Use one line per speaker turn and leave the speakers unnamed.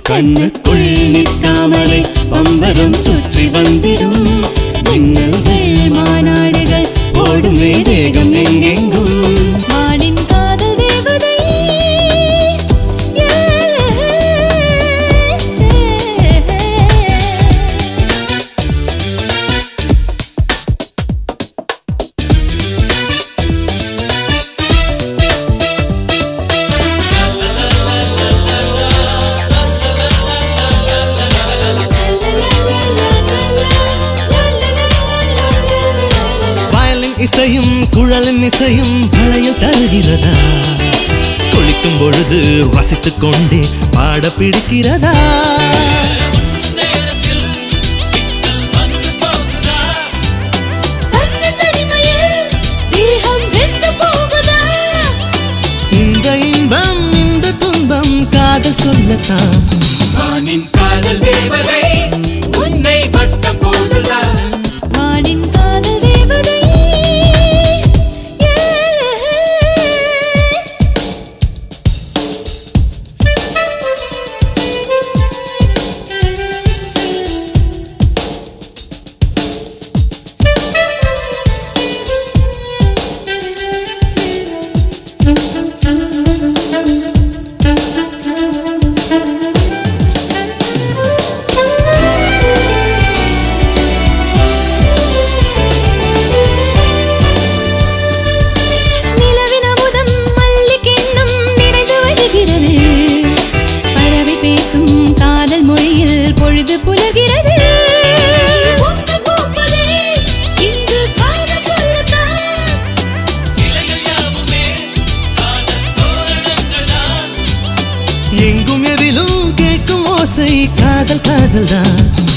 கண்ணுக்குள் நிற்காமலே பம்பரம் சுற்றி வந்திடும் மின்னல்கள் மாநாடுகள் ஓடும் வேதேகம் எங்கெங்கும்
வானின் காதல் தேவதை
வயலின் இசையும் குழலின் இசையும் பழையில் தருகிறதா குளிக்கும் பொழுது ரசித்துக் கொண்டே பாட பிடிக்கிறதா
அந்த தனிமையில் தேகம் வெந்து போகுதா
இந்த இன்பம் இந்த துன்பம் காதல் சொல்லத்தான்
வானின் காதல் தேவதை உன்னை வட்டம் போடுதா
வானின் காதல் தேவதை நிலவின் அமுதம் மல்லிகெண்ணம் நிறைந்து வழிகிறது பறவை பேசும் காதல் மொழியில் பொழுது புலர்கிறது இன்று காதல் சொல்லத்தான்
எங்கும் எதிலும் கேட்கும் ஓசை காதல் காதல் தான்